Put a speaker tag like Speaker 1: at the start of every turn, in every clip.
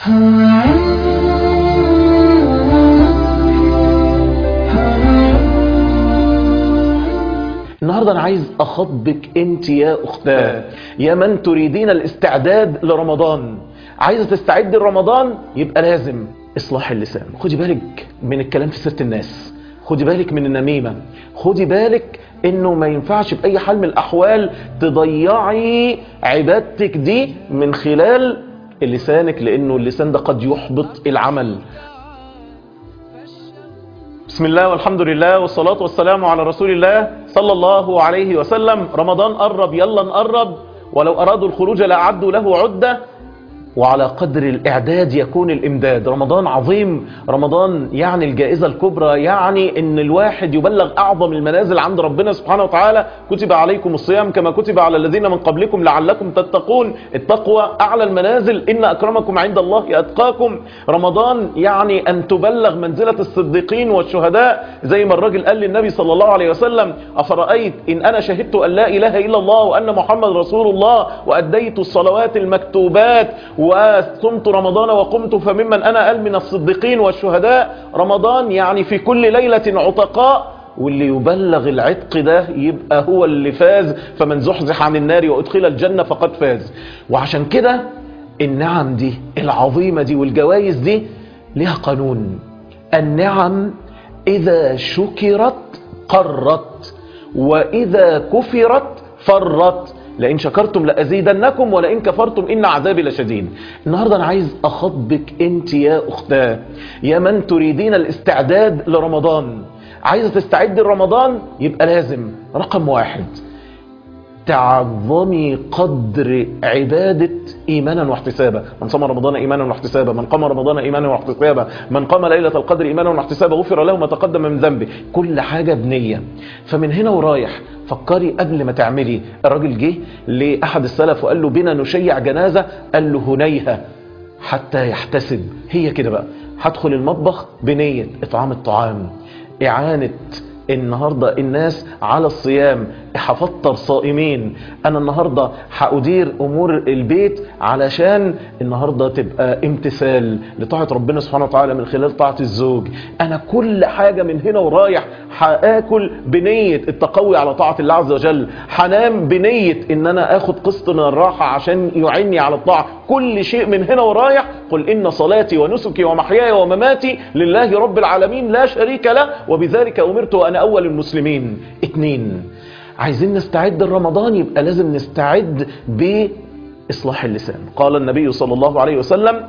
Speaker 1: النهاردة أنا عايز أخطبك أنت يا أختاه يا من تريدين الاستعداد لرمضان عايزة تستعد لرمضان يبقى لازم إصلاح اللسان خدي بالك من الكلام في سيرة الناس خدي بالك من النميمة خدي بالك انه ما ينفعش بأي حال من الأحوال تضيعي عبادتك دي من خلال لسانك لأنه اللسان ده قد يحبط العمل بسم الله والحمد لله والصلاة والسلام على رسول الله صلى الله عليه وسلم رمضان قرب يلا نقرب ولو أرادوا الخروج لأعدوا له عدة وعلى قدر الإعداد يكون الإمداد رمضان عظيم رمضان يعني الجائزة الكبرى يعني أن الواحد يبلغ أعظم المنازل عند ربنا سبحانه وتعالى كتب عليكم الصيام كما كتب على الذين من قبلكم لعلكم تتقون التقوى أعلى المنازل إن أكرمكم عند الله أتقاكم رمضان يعني أن تبلغ منزلة الصديقين والشهداء زي ما الراجل قال للنبي صلى الله عليه وسلم أفرأيت إن أنا شهدت أن لا إله إلا الله وأن محمد رسول الله وأديت الصلوات المكتوبات وصمت رمضان وقمت فممن أنا قال من الصديقين والشهداء رمضان يعني في كل ليلة عتقاء واللي يبلغ العتق ده يبقى هو اللي فاز فمن زحزح عن النار وادخل الجنة فقد فاز وعشان كده النعم دي العظيمة دي والجوائز دي لها قانون النعم إذا شكرت قرت وإذا كفرت فرت لئن شكرتم لأزيدنكم ولئن كفرتم إن عذابي لشديد النهاردة أنا عايز أخطبك أنت يا أختاه يا من تريدين الاستعداد لرمضان عايزة تستعد لرمضان يبقى لازم رقم واحد تعظمي قدر عبادة إيمانا واحتسابا من صام رمضان إيمانا واحتسابا من قام رمضان إيمانا واحتسابا من قام ليلة القدر إيمانا واحتسابا غفر له ما تقدم من ذنبه كل حاجة بنية فمن هنا ورايح فكري قبل ما تعملي الراجل جه لأحد السلف وقال له بنا نشيع جنازة قال له هنيها حتى يحتسب هي كده بقى هدخل المطبخ بنية إطعام الطعام إعانة النهاردة الناس على الصيام هفطر صائمين انا النهاردة هأدير امور البيت علشان النهاردة تبقى امتثال لطاعة ربنا سبحانه وتعالى من خلال طاعة الزوج انا كل حاجة من هنا ورايح هاكل بنية التقوي على طاعة الله عز وجل هنام بنية ان انا اخد قسط من الراحة عشان يعني على الطاعة كل شيء من هنا ورايح قل ان صلاتي ونسكي ومحياي ومماتي لله رب العالمين لا شريك له وبذلك امرت وانا اول المسلمين اتنين عايزين نستعد لرمضان يبقى لازم نستعد بإصلاح اللسان قال النبي صلى الله عليه وسلم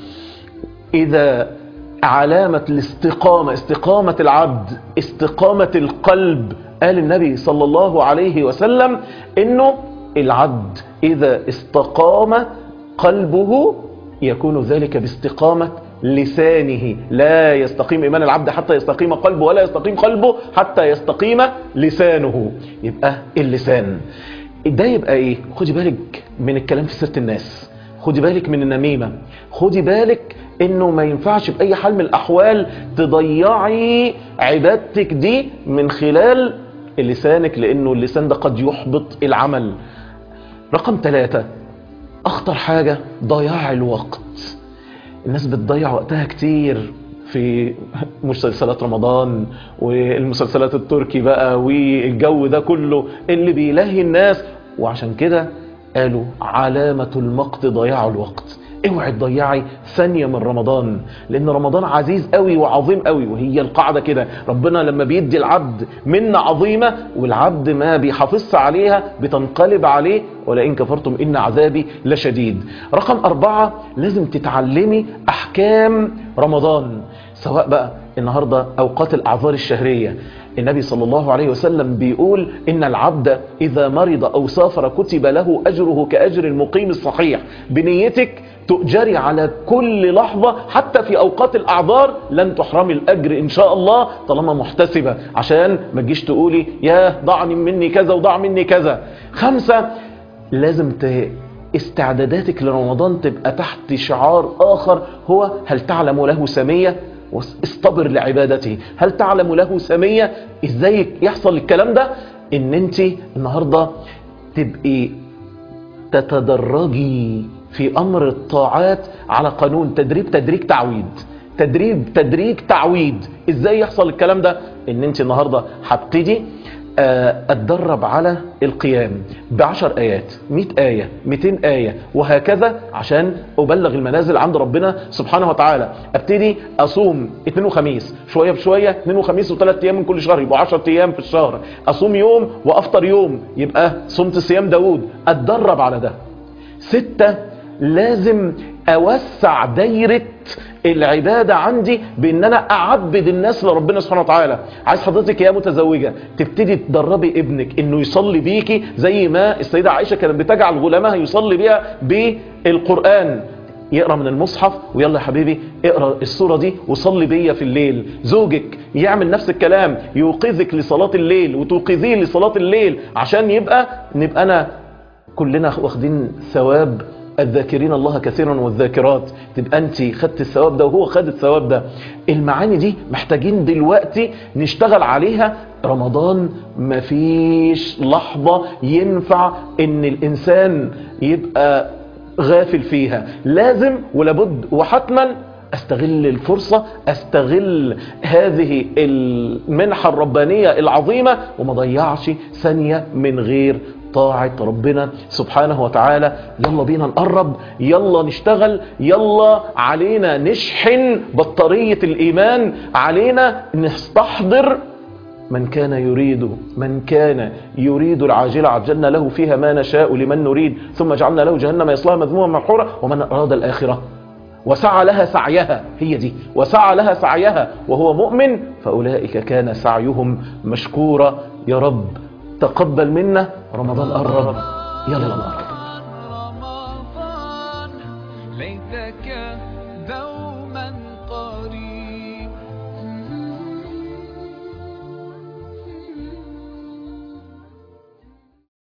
Speaker 1: إذا علامة الاستقامة استقامة العبد استقامة القلب قال النبي صلى الله عليه وسلم إنه العبد إذا استقام قلبه يكون ذلك باستقامة لسانه لا يستقيم إيمان العبد حتى يستقيم قلبه ولا يستقيم قلبه حتى يستقيم لسانه يبقى اللسان ده يبقى ايه خدي بالك من الكلام في سيرة الناس خدي بالك من النميمة خدي بالك انه ما ينفعش بأي حال من الأحوال تضيعي عبادتك دي من خلال لسانك لأنه اللسان ده قد يحبط العمل رقم ثلاثة أخطر حاجة ضياع الوقت الناس بتضيع وقتها كتير في مسلسلات رمضان والمسلسلات التركي بقى والجو ده كله اللي بيلهي الناس وعشان كده قالوا علامة المقت ضياع الوقت اوعي تضيعي ثانية من رمضان لان رمضان عزيز قوي وعظيم قوي وهي القاعدة كده ربنا لما بيدي العبد منة عظيمة والعبد ما بيحافظش عليها بتنقلب عليه ولئن كفرتم إن عذابي لشديد رقم أربعة لازم تتعلمي أحكام رمضان سواء بقى النهاردة أوقات الأعذار الشهرية النبي صلى الله عليه وسلم بيقول إن العبد إذا مرض أو سافر كتب له أجره كأجر المقيم الصحيح بنيتك تؤجري على كل لحظة حتى في أوقات الأعذار لن تحرمي الأجر إن شاء الله طالما محتسبة عشان ما تجيش تقولي يا ضعني مني كذا وضع مني كذا خمسة لازم ت... استعداداتك لرمضان تبقى تحت شعار آخر هو هل تعلم له سمية واصطبر لعبادته هل تعلم له سمية ازاي يحصل الكلام ده ان انت النهاردة تبقي تتدرجي في امر الطاعات على قانون تدريب تدريج تعويد تدريب تدريج تعويد ازاي يحصل الكلام ده ان انت النهارده هبتدي آه، اتدرب على القيام بعشر ايات مئة اية مئتين اية وهكذا عشان ابلغ المنازل عند ربنا سبحانه وتعالى ابتدي اصوم اثنين وخميس شوية بشوية اثنين وخميس وثلاث ايام من كل شهر يبقوا 10 ايام في الشهر اصوم يوم وافطر يوم يبقى صمت صيام داوود اتدرب على ده ستة لازم اوسع دايرة العبادة عندي بان انا اعبد الناس لربنا سبحانه وتعالى عايز حضرتك يا متزوجة تبتدي تدربي ابنك انه يصلي بيكي زي ما السيدة عائشة كانت بتجعل غلامها يصلي بيها بالقرآن يقرا من المصحف ويلا يا حبيبي اقرا السوره دي وصلي بيا في الليل زوجك يعمل نفس الكلام يوقظك لصلاه الليل وتوقظيه لصلاه الليل عشان يبقى نبقى انا كلنا واخدين ثواب الذاكرين الله كثيرا والذاكرات تبقى انت خدت الثواب ده وهو خد الثواب ده المعاني دي محتاجين دلوقتي نشتغل عليها رمضان مفيش لحظة ينفع ان الانسان يبقى غافل فيها لازم ولابد وحتما استغل الفرصة استغل هذه المنحة الربانية العظيمة وما ضيعش ثانية من غير طاعة ربنا سبحانه وتعالى يلا بينا نقرب يلا نشتغل يلا علينا نشحن بطارية الإيمان علينا نستحضر من كان يريد من كان يريد العاجلة عجلنا له فيها ما نشاء لمن نريد ثم جعلنا له جهنم يصلها مذموما مدحورا ومن أراد الآخرة وسعى لها سعيها هي دي وسعى لها سعيها وهو مؤمن فأولئك كان سعيهم مشكورا يا رب تقبل منا رمضان قرب يلا نقرب